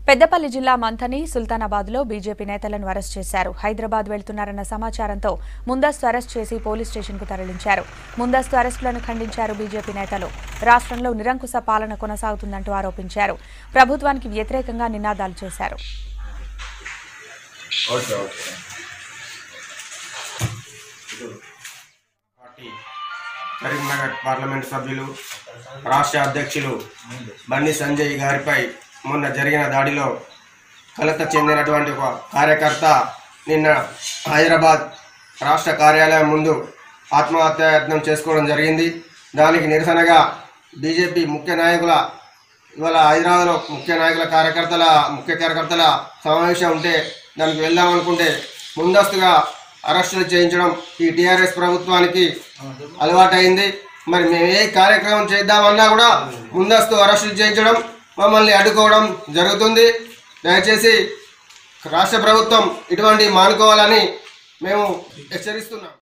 పెద్దపల్లి జిల్లా మంథని సుల్తానాబాద్లో బీజేపీ నేతలను అరెస్ట్ చేశారు హైదరాబాద్ వెళ్తున్నారన్న సమాచారంతో ముందస్తు అరెస్ట్ చేసి పోలీస్ స్టేషన్కు తరలించారు ముందస్తు అరెస్టులను ఖండించారు బీజేపీ నేతలు రాష్ట్రంలో నిరంకుశ పాలన కొనసాగుతుందంటూ ఆరోపించారు ప్రభుత్వానికి వ్యతిరేకంగా నినాదాలు చేశారు okay okay party Karimnagar parliament సభ్యులు రాష్ట్ర అధ్యక్షులు బండి సంజయ్ గారిపై మొన్న జరిగిన దాడిలో కలత చెందినటువంటి ఒక కార్యకర్త నిన్న హైదరాబాద్ రాష్ట్ర కార్యాలయం ముందు ఆత్మహత్యాయత్నం చేసుకోవడం జరిగింది దానికి నిరసనగా బీజేపీ ముఖ్య నాయకుల ఇవాళ హైదరాబాద్లో ముఖ్య నాయకుల కార్యకర్తల ముఖ్య కార్యకర్తల సమావేశం ఉంటే దానికి వెళ్దాం అనుకుంటే ముందస్తుగా అరెస్టులు చేయించడం ఈ టీఆర్ఎస్ ప్రభుత్వానికి అలవాటైంది మరి మేము ఏ కార్యక్రమం చేద్దామన్నా కూడా ముందస్తు అరెస్టులు చేయించడం మమ్మల్ని అడ్డుకోవడం జరుగుతుంది దయచేసి రాష్ట్ర ప్రభుత్వం ఇటువంటి మానుకోవాలని మేము హెచ్చరిస్తున్నాం